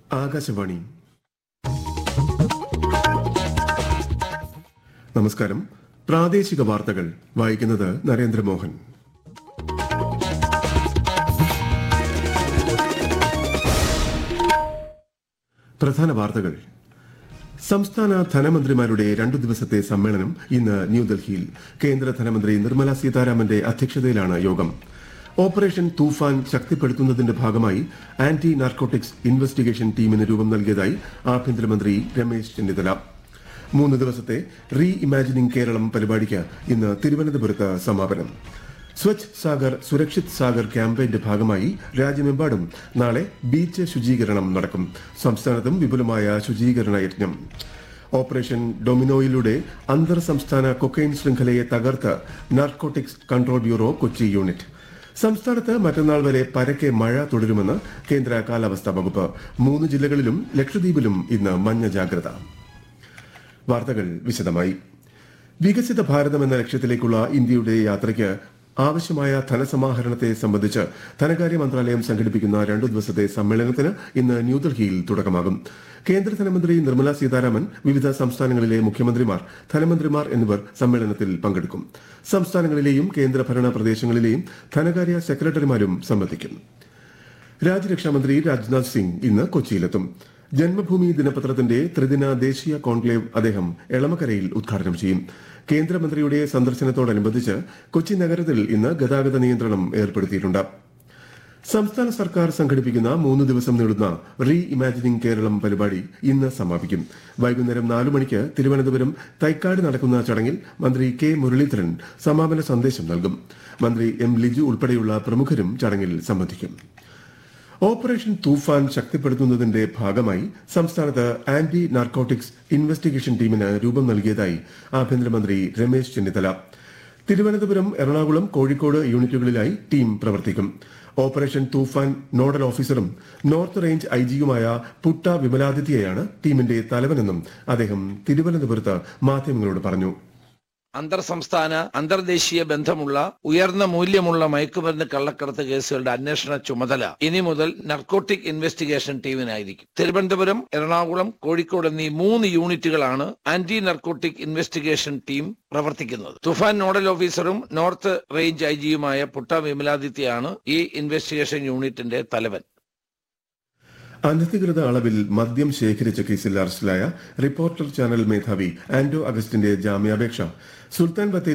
ആകാശവാണി നമസ്കാരം പ്രാദേശിക വാർത്തകൾ വായിക്കുന്നത് നരേന്ദ്രമോഹൻ പ്രധാന വാർത്തകൾ സംസ്ഥാന ധനമന്ത്രിമാരുടെ രണ്ടു ദിവസത്തെ സമ്മേളനം ഇന്ന് ന്യൂഡൽഹിയിൽ കേന്ദ്ര ധനമന്ത്രി നിർമ്മല സീതാരാമന്റെ അധ്യക്ഷതയിലാണ് യോഗം ഓപ്പറേഷൻ തൂഫാൻ ശക്തിപ്പെടുത്തുന്നതിന്റെ ഭാഗമായി ആന്റി നാർക്കോട്ടിക്സ് ഇൻവെസ്റ്റിഗേഷൻ ടീമിന് രൂപം നൽകിയതായി ആഭ്യന്തരമന്ത്രി രമേശ് ചെന്നിത്തല മൂന്ന് ദിവസത്തെ റീ ഇമാജിനിംഗ് കേരളം പരിപാടിക്ക് ഇന്ന് തിരുവനന്തപുരത്ത് സമാപനം സ്വച്ഛ് സാഗർ സുരക്ഷിത് സാഗർ ക്യാമ്പയിന്റെ ഭാഗമായി രാജ്യമെമ്പാടും നാളെ ബീച്ച് ശുചീകരണം നടക്കും സംസ്ഥാനത്തും വിപുലമായ ശുചീകരണ യജ്ഞം ഓപ്പറേഷൻ ഡൊമിനോയിലൂടെ അന്തർ സംസ്ഥാന കൊക്കൈൻ ശൃംഖലയെ തകർത്ത് narcotics control bureau Kochi unit സംസ്ഥാനത്ത് മറ്റന്നാൾ വരെ പരക്കെ മഴ തുടരുമെന്ന് കേന്ദ്ര കാലാവസ്ഥാ വകുപ്പ് മൂന്ന് ജില്ലകളിലും ലക്ഷദ്വീപിലും ഇന്ന് മഞ്ഞ ജാഗ്രത വാർത്തകൾ വിശദമായി വികസിത ഭാരതം എന്ന ലക്ഷ്യത്തിലേക്കുള്ള ഇന്ത്യയുടെ യാത്രയ്ക്ക് ആവശ്യമായ ധനസമാഹരണത്തെ സംബന്ധിച്ച് ധനകാര്യ മന്ത്രാലയം സംഘടിപ്പിക്കുന്ന രണ്ടു ദിവസത്തെ സമ്മേളനത്തിന് ഇന്ന് ന്യൂഡൽഹിയിൽ തുടക്കമാകും കേന്ദ്ര ധനമന്ത്രി നിർമ്മല സീതാരാമൻ വിവിധ സംസ്ഥാനങ്ങളിലെ മുഖ്യമന്ത്രിമാർ ധനമന്ത്രിമാർ എന്നിവർ സമ്മേളനത്തിൽ പങ്കെടുക്കും സംസ്ഥാനങ്ങളിലെയും കേന്ദ്രഭരണ പ്രദേശങ്ങളിലെയും ധനകാര്യ സെക്രട്ടറിമാരും സംബന്ധിക്കും രാജ്യരക്ഷാമന്ത്രി രാജ്നാഥ് സിംഗ് ഇന്ന് കൊച്ചിയിലെത്തും ജന്മഭൂമി ദിനപത്രത്തിന്റെ ത്രിദിന ദേശീയ കോൺക്ലേവ് അദ്ദേഹം എളമക്കരയിൽ ഉദ്ഘാടനം ചെയ്യും കേന്ദ്രമന്ത്രിയുടെ സന്ദർശനത്തോടനുബന്ധിച്ച് കൊച്ചി നഗരത്തിൽ ഇന്ന് ഗതാഗത നിയന്ത്രണം ഏർപ്പെടുത്തിയിട്ടുണ്ട് സംസ്ഥാന സർക്കാർ സംഘടിപ്പിക്കുന്ന മൂന്ന് ദിവസം നീളുന്ന റീ ഇമാജിനിംഗ് കേരളം പരിപാടി ഇന്ന് സമാപിക്കും വൈകുന്നേരം നാലു മണിക്ക് തിരുവനന്തപുരം തൈക്കാട് നടക്കുന്ന ചടങ്ങിൽ മന്ത്രി കെ മുരളീധരൻ സമാപന സന്ദേശം നൽകും മന്ത്രി എം ലിജു ഉൾപ്പെടെയുള്ള പ്രമുഖരും ചടങ്ങിൽ സംബന്ധിക്കും ഓപ്പറേഷൻ തൂഫാൻ ശക്തിപ്പെടുത്തുന്നതിന്റെ ഭാഗമായി സംസ്ഥാനത്ത് ആന്റി നാർക്കോട്ടിക്സ് ഇൻവെസ്റ്റിഗേഷൻ ടീമിന് രൂപം നൽകിയതായി ആഭ്യന്തരമന്ത്രി രമേശ് ചെന്നിത്തല തിരുവനന്തപുരം എറണാകുളം കോഴിക്കോട് യൂണിറ്റുകളിലായി ടീം പ്രവർത്തിക്കും ഓപ്പറേഷൻ തൂഫാൻ നോഡൽ ഓഫീസറും നോർത്ത് റേഞ്ച് ഐജിയുമായ പുട്ട വിമലാദിത്യയാണ് ടീമിന്റെ തലവനെന്നും അദ്ദേഹം തിരുവനന്തപുരത്ത് മാധ്യമങ്ങളോട് പറഞ്ഞു അന്തർ സംസ്ഥാന അന്തർദേശീയ ബന്ധമുള്ള ഉയർന്ന മൂല്യമുള്ള മയക്കുമരുന്ന് കള്ളക്കടത്ത് കേസുകളുടെ അന്വേഷണ ചുമതല ഇനി മുതൽ നർക്കോട്ടിക് ഇൻവെസ്റ്റിഗേഷൻ ടീമിനായിരിക്കും തിരുവനന്തപുരം എറണാകുളം കോഴിക്കോട് എന്നീ മൂന്ന് യൂണിറ്റുകളാണ് ആന്റി നർക്കോട്ടിക് ഇൻവെസ്റ്റിഗേഷൻ ടീം പ്രവർത്തിക്കുന്നത് തുഫാൻ നോഡൽ ഓഫീസറും നോർത്ത് റേഞ്ച് ഐ ജിയുമായ പുട്ട വിമലാദിത്യയാണ് ഈ ഇൻവെസ്റ്റിഗേഷൻ യൂണിറ്റിന്റെ തലവൻ അനധികൃത അളവിൽ മദ്യം ശേഖരിച്ച കേസിൽ അറസ്റ്റിലായ റിപ്പോർട്ടർ ചാനൽ മേധാവി ആന്റോ അഗസ്റ്റിന്റെ ജാമ്യാപേക്ഷ സുൽത്താൻ ബത്തേരി